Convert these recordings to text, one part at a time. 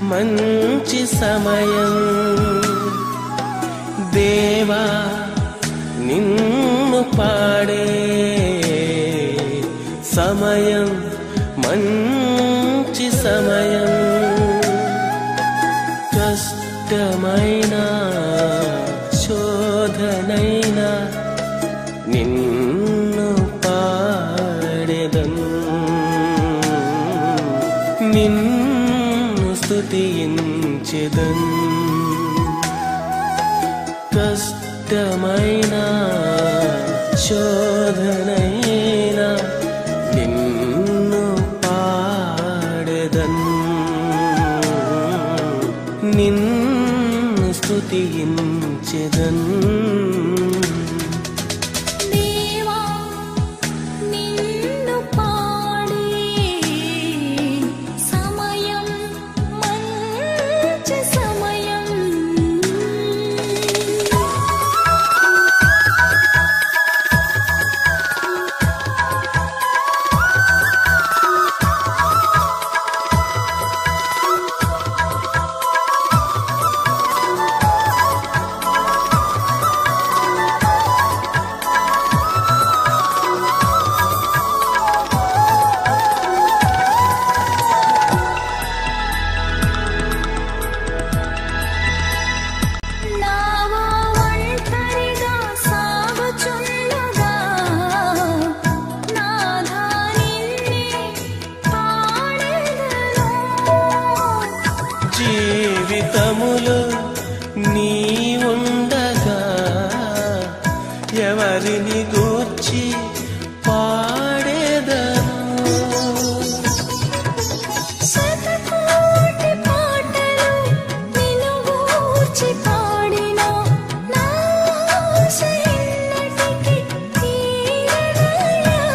మంచి సమయం దేవా నిన్ను పాడే సమయం మంచి సమయం కష్టమైన శోధనైనా నిన్ను పాడెదన్ నిన్ను స్తుతించెదన్ కష్టమైన శోధనైనా నిన్ను పాడెదన్ నిన్ను స్తుతించెదన్ దేవా నిన్ను పాడే సమయం మంచి సమయం నావా ఒంటరిగా సాగుచుండగా నాథా నిన్నే పాడెదను జీవితములో నీ ఉండగా ఎవరిని గూర్చి పాడేదను శతకోటి పాటలు నిన్ను గూర్చి పాడిన నా ఆశ ఎన్నటికీ తీరదయా.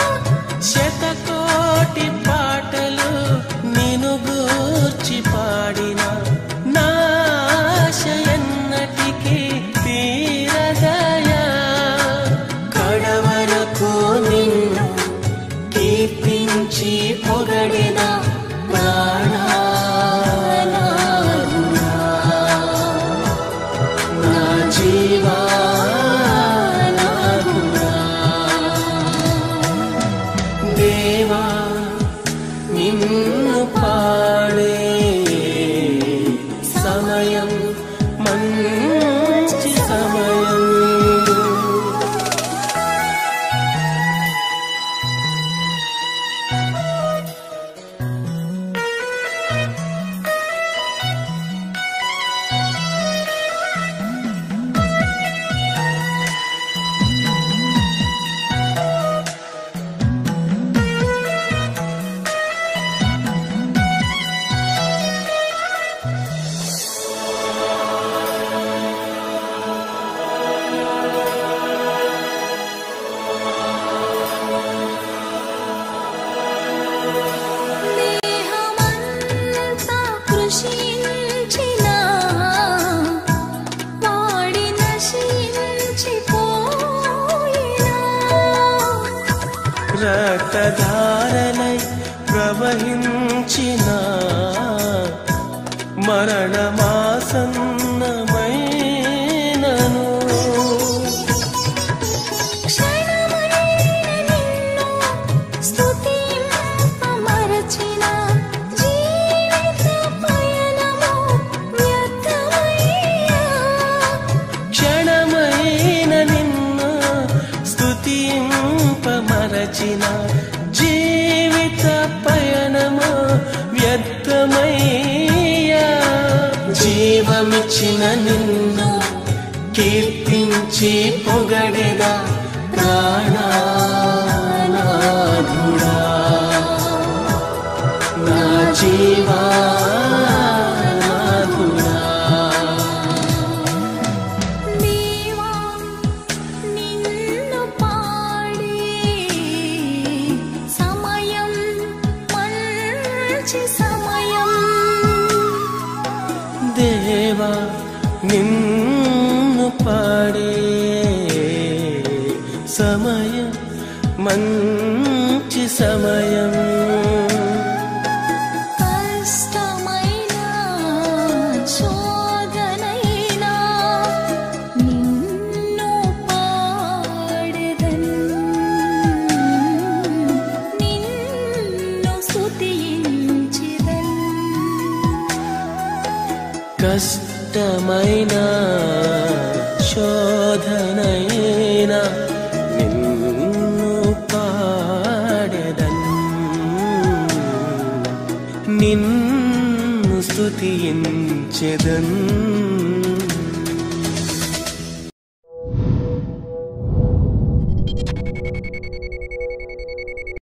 శతకోటి పాటలు నిన్ను గూర్చి పాడిన నాశ ఎన్నటికీ తీరదయా కడవరకు నిన్ను కీర్తించి పొగడిన ప్రాణానాథుడా, నా జీవానాథుడా. దేవా నిన్ను పాడే సమయం మంచి సమయం దేహమంతా కృషించినా వాడి నశించిపోయినా రక్తధారలై ప్రవహించిన మరణమాసన్నమైనను క్షణమైన నిన్ను స్తుతింపమరచిన జీవిత పయనము వ్యర్థమయ్యా క్షణమైన నిన్ను స్తుతింపమరచిన జీవిత పయనము వ్యర్థమయ్యా జీవమిచ్చిన నిన్ను కీర్తించి పొగడెద ప్రాణానాథుడా నా జీవానాథుడా దేవా నిన్ను పాడే సమయం మంచి సమయం దేవా నిన్ను పాడే సమయం మంచి సమయం కష్టమైన కష్టమైన శోధనైన నిన్ను పాడెదన్ నిన్ను స్తుతించెదన్